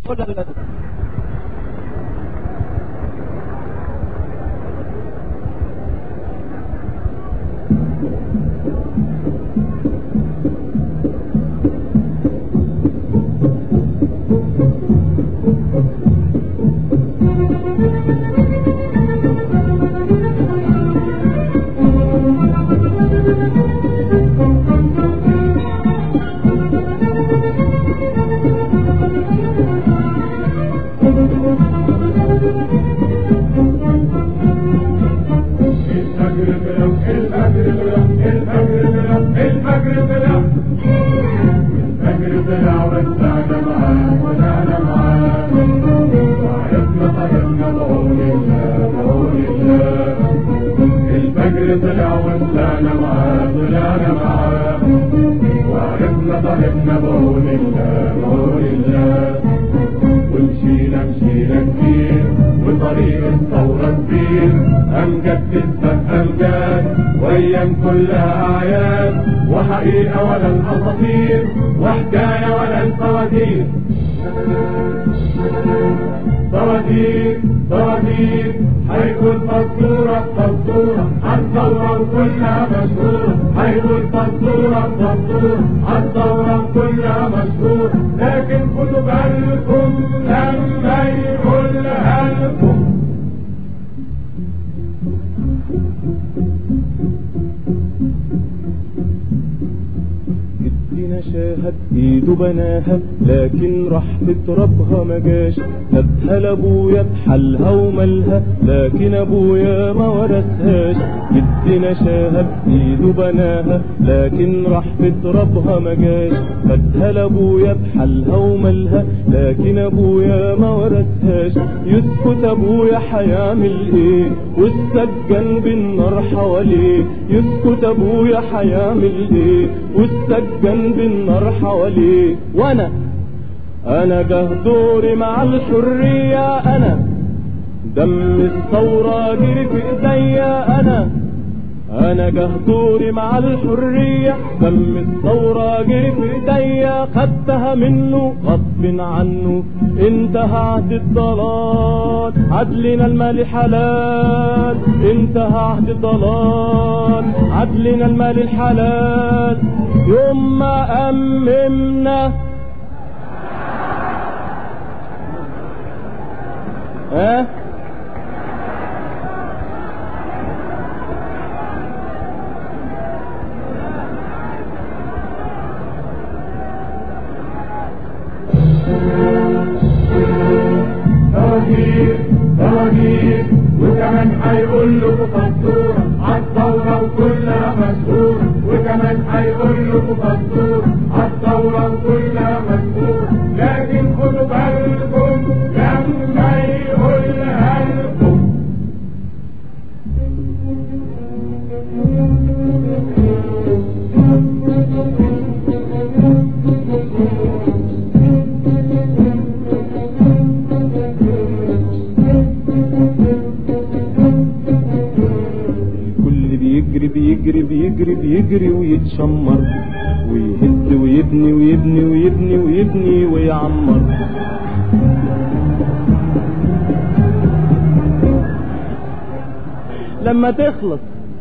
الفجر طلع الفجر طلع الفجر طلع الفجر طلع الفجر طلع وسعنا معاه ونعنا معاه وعرفنا طريقنا بعون الله بعون الله الفجر طلع وسعنا معاه طلعنا معاه وعرفنا طريقنا بعون الله بعون الله ومشينا مشينا كتير وطريق الثورة كبير أمجد تثبت أمجاد وأيام كلها أعياد وحقيقة ولا الأساطير وحكاية ولا الفواتير فواتير فواتير هيكون فزورة فزورة عالثورة وكلها مشهورة هيكون فزورة فزورة عالثورة كلها مشهورة لكن خدوا بالكم لما يقولها لكم جدنا شاهد ايده بناها لكن راح تتربها ما جاش سابها لابويا بحالها ومالها لكن ابويا ما ورثهاش جدنا شاهد ايده بناها لكن راح تتربها ما جاش خدها لابويا بحالها ومالها لكن ابويا ما ورثهاش يسكت ابويا هيعمل ايه والسجن بالنار حواليه يسكت ابويا هيعمل ايه والسجن بالنار حواليه وانا انا جه دوري مع الحرية انا دم الثورة جري في ايديا انا انا جه دوري مع الحرية دم الثورة جري في ايديا خدتها منه غصب عنه انتهى عهد الضلال عدلنا المال حلال انتهى عهد الضلال عدلنا المال الحلال يوم ما أممنا ها فواتير فواتير وكمان هيقول له فزورة عالثورة وكلها مشهورة وكمان هيقول له فزورة عالثورة وكلها مشهورة لكن خدوا بالكم لما يقولها لكم الكل بيجري بيجري بيجري بيجري ويتشمر ويهد ويبني ويبني ويبني ويبني ويعمر لما تخلص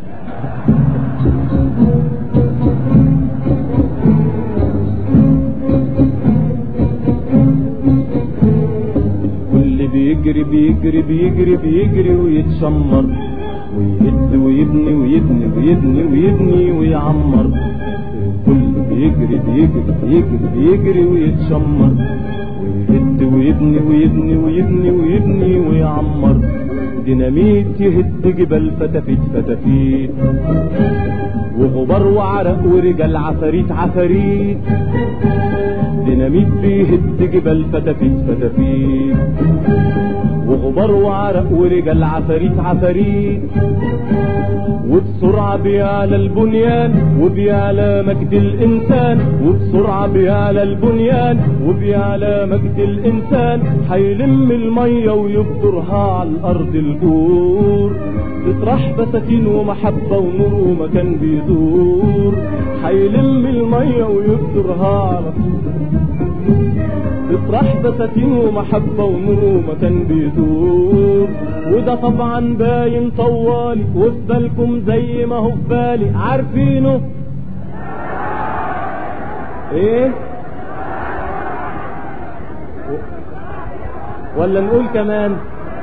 الكل بيجري بيجري بيجري بيجري ويتشمر ويهد ويبني ويبني ويبني ويبني ويعمر الكل بيجري بيجري بيجري بيجري ويتشمر ويهد ويبني ويبني ويبني ويبني ويعمر ديناميت يهد جبال فتافيت فتافيت وغبار وعرق ورجال عفاريت عفاريت ديناميت بيهد جبال فتافيت فتافيت وغبار وعرق ورجال عفاريت عفاريت وبسرعة بيعلى البنيان وبيعلى مجد الإنسان وبسرعة بيعلى البنيان وبيعلى مجد الإنسان هيلم المية ويبدرها على الأرض الجور تطرح بساتين ومحبة ونور ومكان بيدور هيلم المية ويبدرها على تطرح بساتين ومحبة ونور مكان بيدور وده طبعا باين طوالي وفي بالكم زي ما هو في بالي عارفينه ايه ولا نقول كمان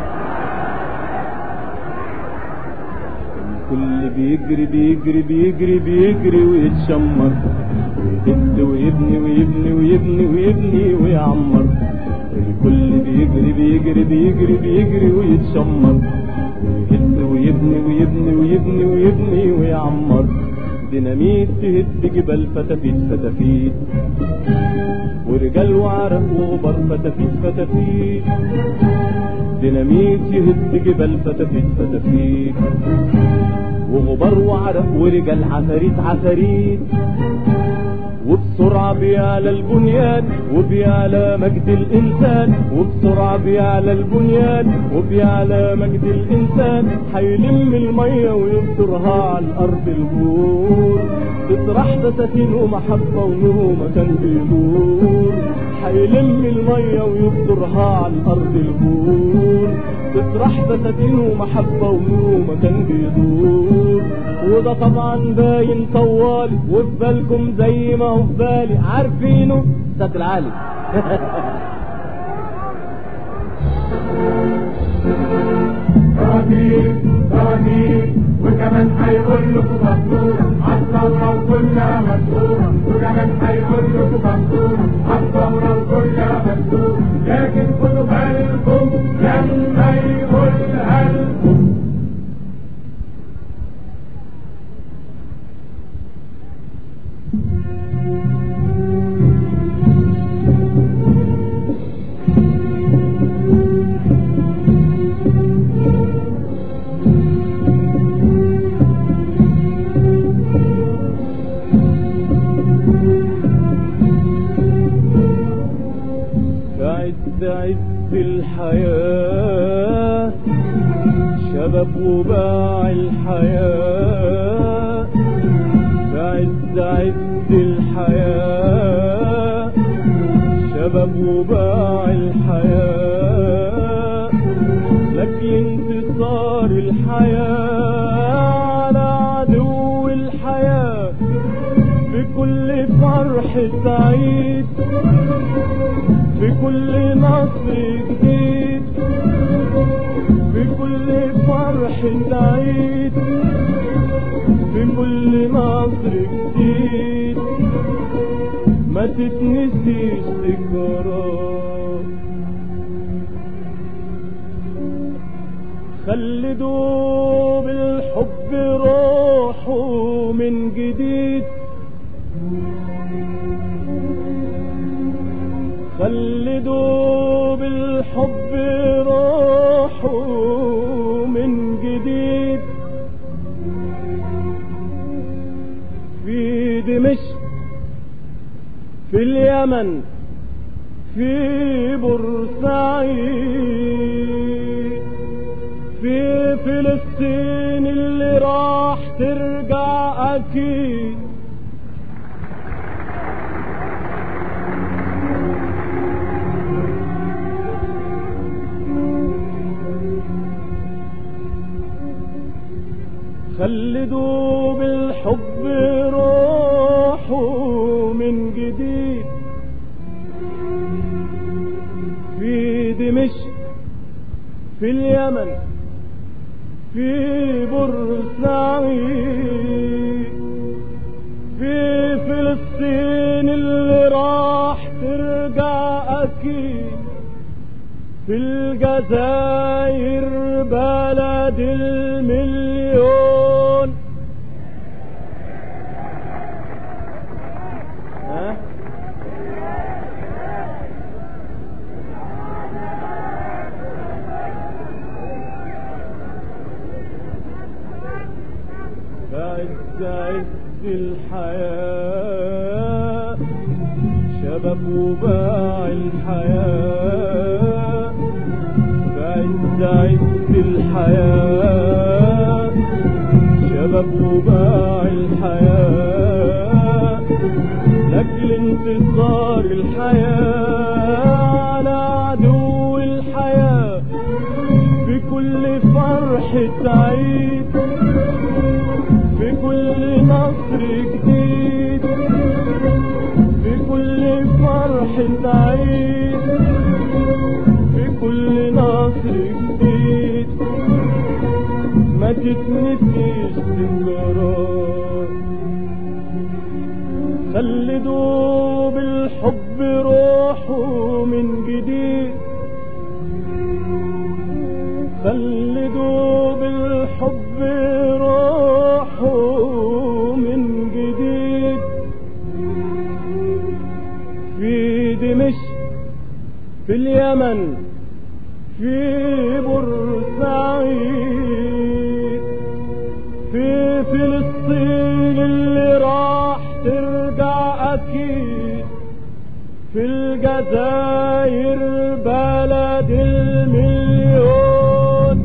الكل بيجري بيجري بيجري بيجري ويتشمر ويهد ويبني ويبني ويبني ويبني ويعمر الكل بيجري بيجري بيجري بيجري ويتشمر ويهد ويبني ويبني ويبني ويبني ويعمر ديناميت تهد جبال فتافيت فتافيت ورجال وعرق وغبار فتافيت فتافيت ديناميت يهد جبال فتافيت فتافيت وغبار وعرق ورجال عفاريت عفاريت وبسرعة بيعلى البنيان وبيعلى مجد الإنسان وبسرعة بيعلى البنيان وبيعلى مجد الإنسان هيلم المية ويبصرها على الأرض البور تطرح بساتين ومحبة ونور مكان بيدور هيلم المية ويبصرها على الأرض البور تطرح بساتين ومحبة ونور مكان بيدور وده طبعا باين طوالي وفي بالكم زي ما هو في بالي عارفينه صوت العالي صواريخ صواريخ وكمان هيقول لكم فاتورة عالثورة وكلها مسؤولة وكمان هيقول لكم فاتورة عالثورة وكلها مسؤولة لكن خدوا بالكم لما يقولها لكم في عز عز الحياة شباب وباع الحياة في عز عز الحياة شباب وباع الحياة لكن انتصار الحياة على عدو الحياة بكل فرح سعيد في كل نصر جديد في كل فرح سعيد في كل نصر جديد ما تتنسيش ذكراه خلدوا بالحب روحه من جديد خلدوا بالحب روحه من جديد في دمشق في اليمن في بورسعيد في فلسطين اللي راح ترجع اكيد خلدوا بالحب روحه من جديد في دمشق في اليمن في بورسعيد في فلسطين اللي راح ترجع اكيد في الجزائر بلد المليون ها فعز عز الحياة شباب وباع الحياة فعز عز الحياة شباب وباع الحياة لأجل انتصار الحياة فرحة عيد في كل نصر جديد في كل فرحة عيد في كل نصر جديد ما تتنسيش ذكرى خلدوا بالحب روحه من جديد خلدوا بالحب روحه من جديد في دمشق في اليمن في بورسعيد في فلسطين اللي راح ترجع اكيد في الجزائر بلد المليون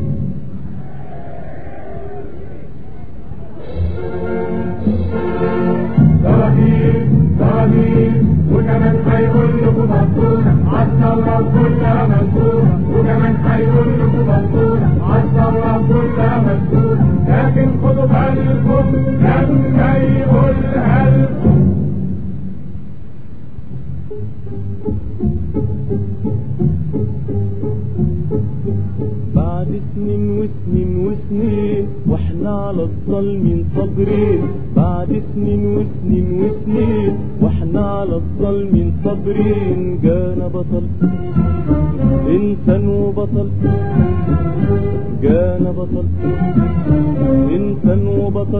صراحيل صراحيل وكمان هيقول لكم مبسوطة عالثورة كلها مذكورة وكمان هيقول لكم مبسوطة عالثورة كلها مذكورة لكن خدوا بالكم لما يقولها لكم بعد سنين وسنين وسنين واحنا على الظالمين صابرين بعد سنين وسنين وسنين واحنا على الظالمين صابرين جانا بطل انسان وبطل جانا بطل انسان وبطل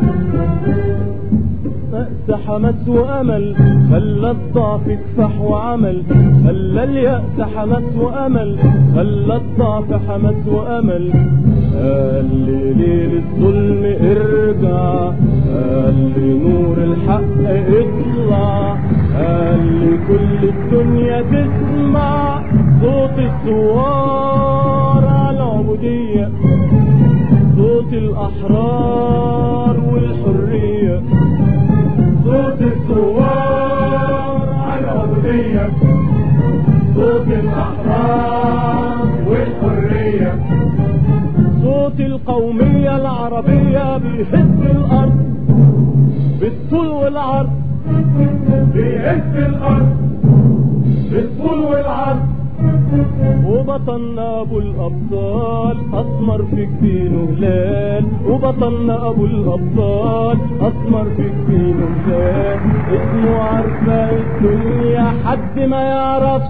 أأس حمس وأمل خلى الضعف كفح وعمل خلى اليأس حمس وأمل خلى الضعف حمس وأمل قال لي ليل الظلم ارجع قال لي نور الحق اطلع قال لي كل الدنيا تسمع صوت الثوار على العبودية صوت الأحرار والحرية صوت الثوار على العبودية صوت الأحرار والحرية صوت القومية العربية بيهز الأرض بالطول والعرض بيهز الأرض بالطول والعرض وبطلنا ابو الابطال اسمر في جبينه هلال وبطلنا ابو الابطال اسمر في جبينه هلال اسمه عارفه الدنيا حد ما يعرفش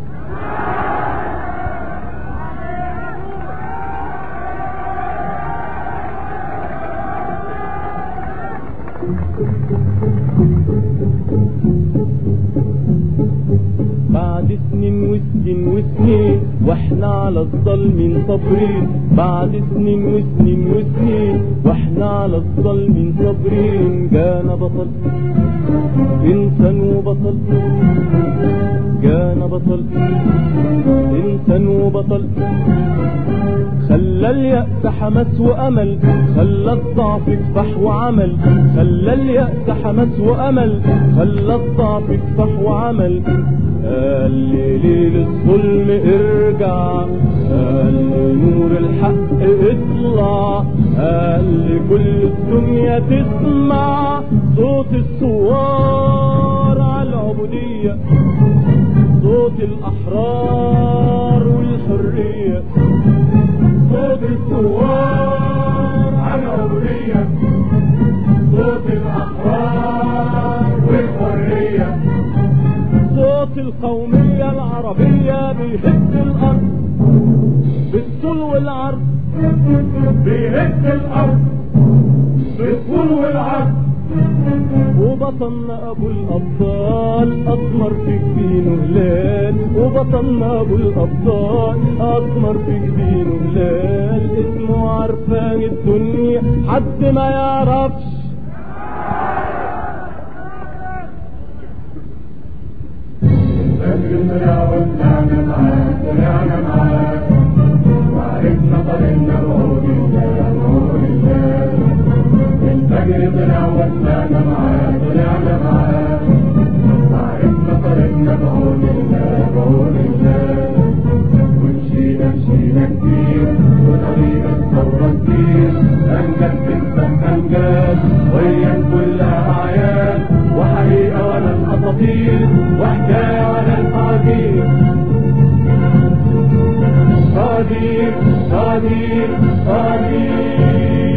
بعد سنين وسنين وسنين واحنا على الظالمين صابرين بعد سنين وسنين وسنين واحنا على الظالمين صابرين جانا بطل انسان وبطل جانا بطل انسان وبطل خلى اليأس حمس وأمل خلى الضعف كفح وعمل خلى اليأس حمس وأمل خلى الضعف كفح وعمل قال لي ليل الظلم ارجع قال لي نور الحق اطلع قال لي كل الدنيا تسمع صوت الثوار على العبودية صوت الأحرار والحرية صوت الثوار على العبودية صوت الأحرار والحرية صوت القومية العربية بيهز الأرض بالطول والعرض بيهز الأرض بالطول والعرض وبطلنا ابو الابطال اسمر في جبينه هلال وبطلنا ابو الابطال اسمر في جبينه هلال اسمه عرفان الدنيا حد ما يعرفش لكن طلع وطلعنا معاك طلعنا معاك وعرفنا طريقنا بقول الله بقول الله الفجر طلع وطلعنا معاك طلعنا معاك وعرفنا طريقنا بقول الله بقول الله ومشينا مشينا كتير وطريق الثورة أمجد اسمك أمجاد ويا كل أعياد وحقيقة ولا الأساطير وحكاية ولا الأحاديث صديق صديق صديق